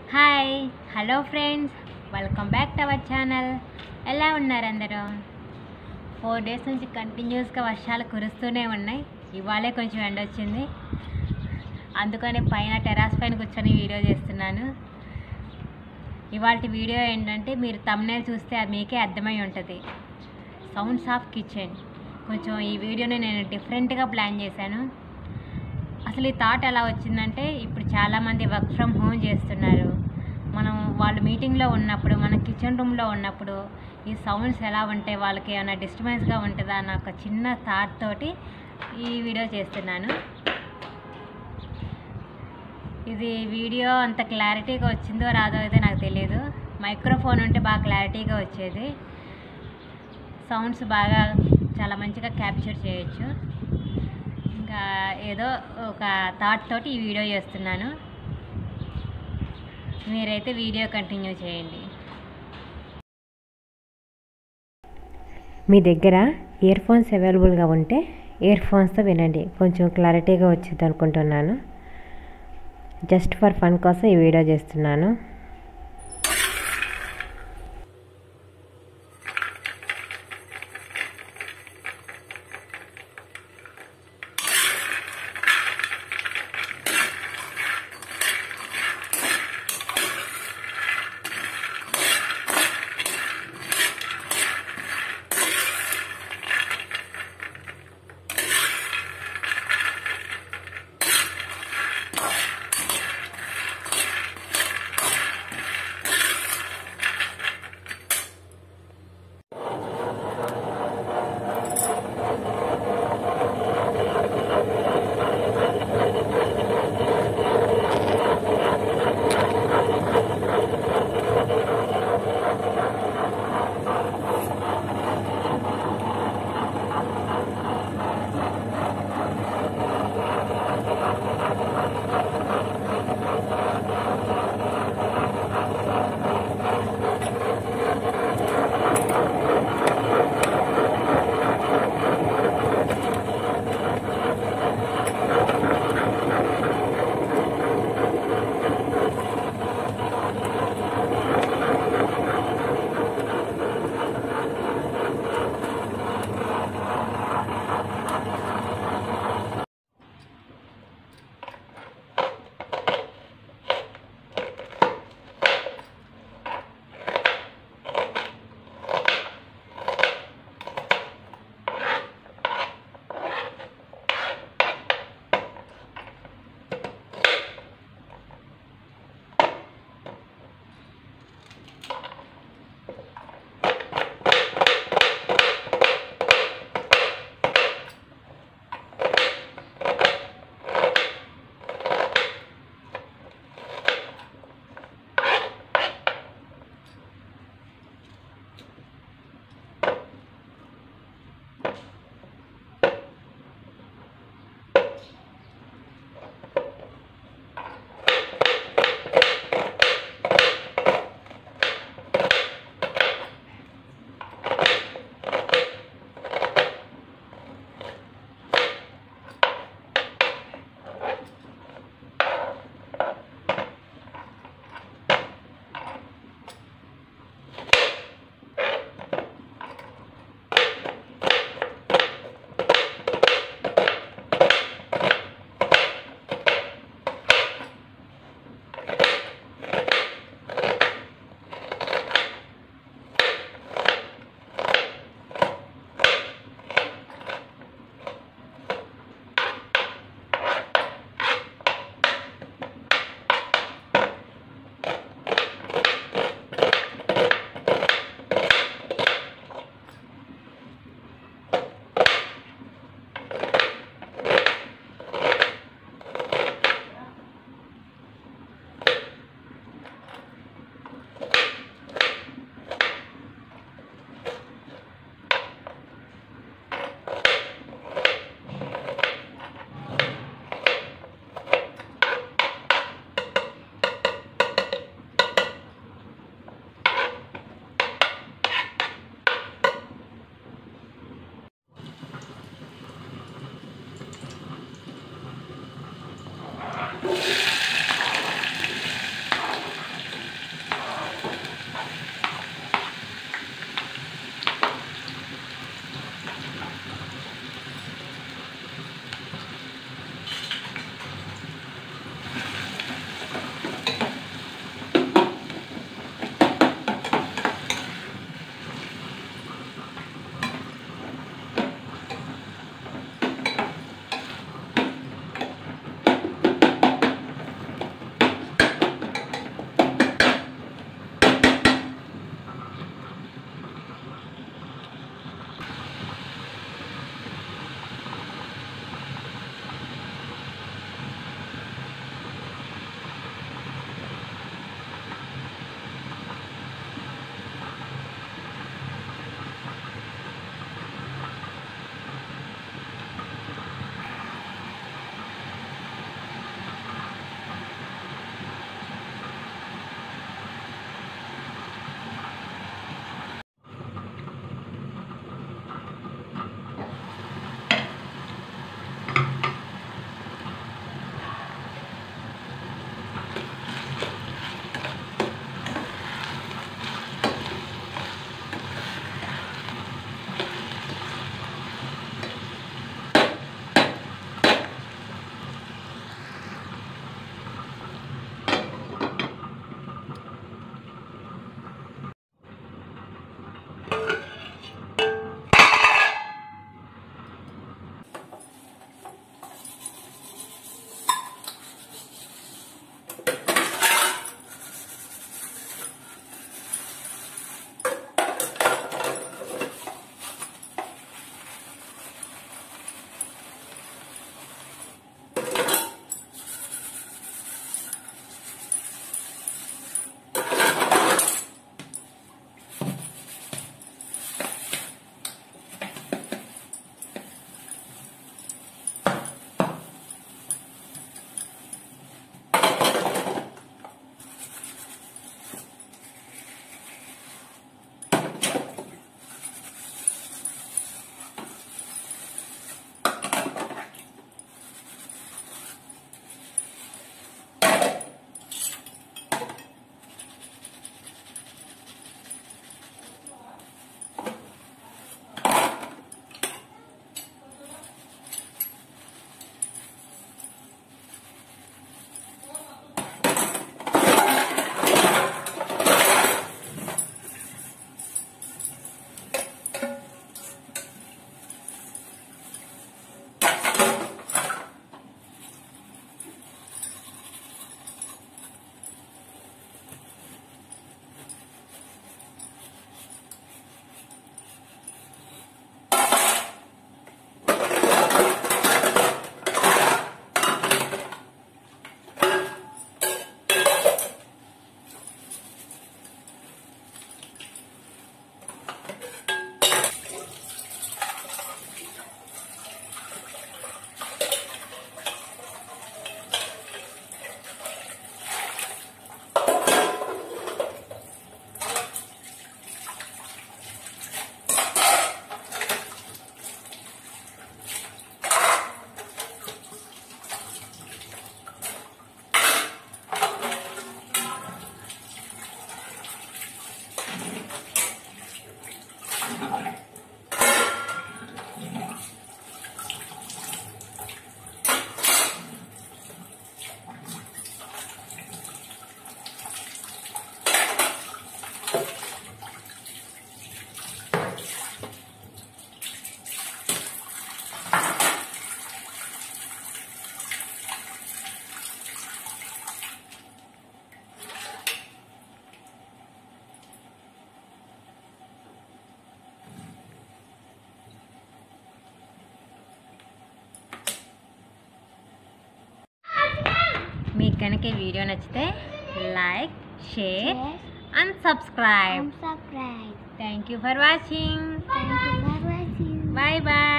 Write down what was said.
Hi hello friends welcome back to our channel ఎలా ఉన్నారు అందరూ ఫోర్ డేస్ నుంచి కంటిన్యూస్గా వర్షాలు కురుస్తూనే ఉన్నాయి ఇవాళే కొంచెం ఎండ వచ్చింది అందుకని పైన టెరాస్ పైన కూర్చొని వీడియో చేస్తున్నాను ఇవాళ వీడియో ఏంటంటే మీరు తమ్నేల్ చూస్తే అది మీకే అర్థమై ఉంటుంది సౌండ్స్ ఆఫ్ కిచెన్ కొంచెం ఈ వీడియోని నేను డిఫరెంట్గా ప్లాన్ చేశాను అసలు ఈ థాట్ ఎలా వచ్చిందంటే ఇప్పుడు చాలామంది వర్క్ ఫ్రమ్ హోమ్ చేస్తున్నారు మనం వాళ్ళు మీటింగ్లో ఉన్నప్పుడు మన కిచెన్ రూమ్లో ఉన్నప్పుడు ఈ సౌండ్స్ ఎలా ఉంటాయి వాళ్ళకి ఏమైనా డిస్టర్బెన్స్గా ఉంటుందా అన్న ఒక చిన్న థాట్ తోటి ఈ వీడియో చేస్తున్నాను ఇది వీడియో అంత క్లారిటీగా వచ్చిందో రాదో అయితే నాకు తెలియదు మైక్రోఫోన్ ఉంటే బాగా క్లారిటీగా వచ్చేది సౌండ్స్ బాగా చాలా మంచిగా క్యాప్చర్ చేయొచ్చు ఇంకా ఏదో ఒక థాట్ తోటి ఈ వీడియో చేస్తున్నాను మీరైతే వీడియో కంటిన్యూ చేయండి మీ దగ్గర ఇయర్ ఫోన్స్ అవైలబుల్గా ఉంటే ఇయర్ ఫోన్స్తో వినండి కొంచెం క్లారిటీగా వచ్చింది అనుకుంటున్నాను జస్ట్ ఫర్ ఫన్ కోసం ఈ వీడియో చేస్తున్నాను కనుక ఈ వీడియో నచ్చితే like share Share and subscribe and subscribe. Thank you for watching Thank you for watching. Bye bye